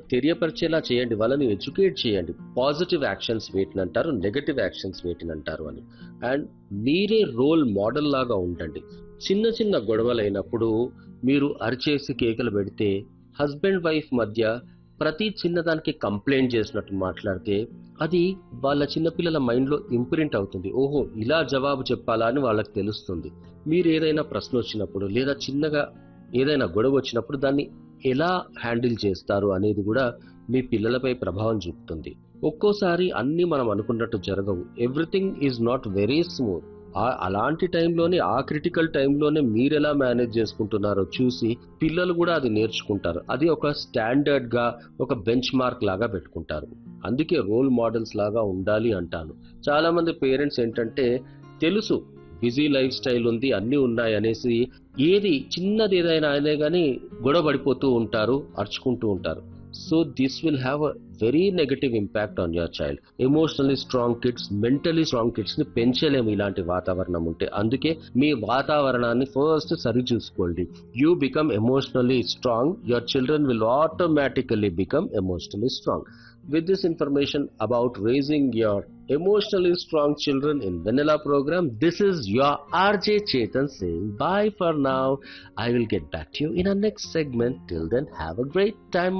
తెలియపరిచేలా చేయండి వాళ్ళని ఎడ్యుకేట్ చేయండి పాజిటివ్ యాక్షన్స్ వేటిని అంటారు నెగటివ్ యాక్షన్స్ వేటిని అంటారు అని అండ్ మీరే రోల్ మోడల్ లాగా ఉండండి చిన్న చిన్న గొడవలు అయినప్పుడు మీరు అరిచేసి కేకలు పెడితే హస్బెండ్ వైఫ్ మధ్య ప్రతి చిన్నదానికి కంప్లైంట్ చేసినట్టు మాట్లాడితే అది వాళ్ళ చిన్నపిల్లల మైండ్లో ఇంప్రింట్ అవుతుంది ఓహో ఇలా జవాబు చెప్పాలా అని వాళ్ళకి తెలుస్తుంది మీరు ఏదైనా ప్రశ్న వచ్చినప్పుడు లేదా చిన్నగా ఏదైనా గొడవ వచ్చినప్పుడు దాన్ని ఎలా హ్యాండిల్ చేస్తారు అనేది కూడా మీ పిల్లలపై ప్రభావం చూపుతుంది ఒక్కోసారి అన్ని మనం అనుకున్నట్టు జరగవు everything is not very smooth అలాంటి టైంలోనే ఆ క్రిటికల్ టైంలోనే మీరు ఎలా మేనేజ్ చేసుకుంటున్నారో చూసి పిల్లలు కూడా అది నేర్చుకుంటారు అది ఒక స్టాండర్డ్ గా ఒక బెంచ్ మార్క్ లాగా పెట్టుకుంటారు అందుకే రోల్ మోడల్స్ లాగా ఉండాలి అంటాను చాలా మంది పేరెంట్స్ ఏంటంటే తెలుసు బిజీ లైఫ్ స్టైల్ ఉంది అన్నీ ఉన్నాయి అనేసి ఏది చిన్నది ఏదైనా అనే కానీ గొడవ పడిపోతూ ఉంటారు అరుచుకుంటూ ఉంటారు so this will have a very negative impact on your child emotionally strong kids mentally strong kids ని పెంచలేము ఇలాంటి వాతావరణం ఉంటే అందుకే మీ వాతావరణాన్ని ఫస్ట్ సరి చూసుకోండి you become emotionally strong your children will automatically become emotionally strong with this information about raising your emotionally strong children in vanilla program this is your rj chetan saying bye for now i will get back to you in our next segment till then have a great time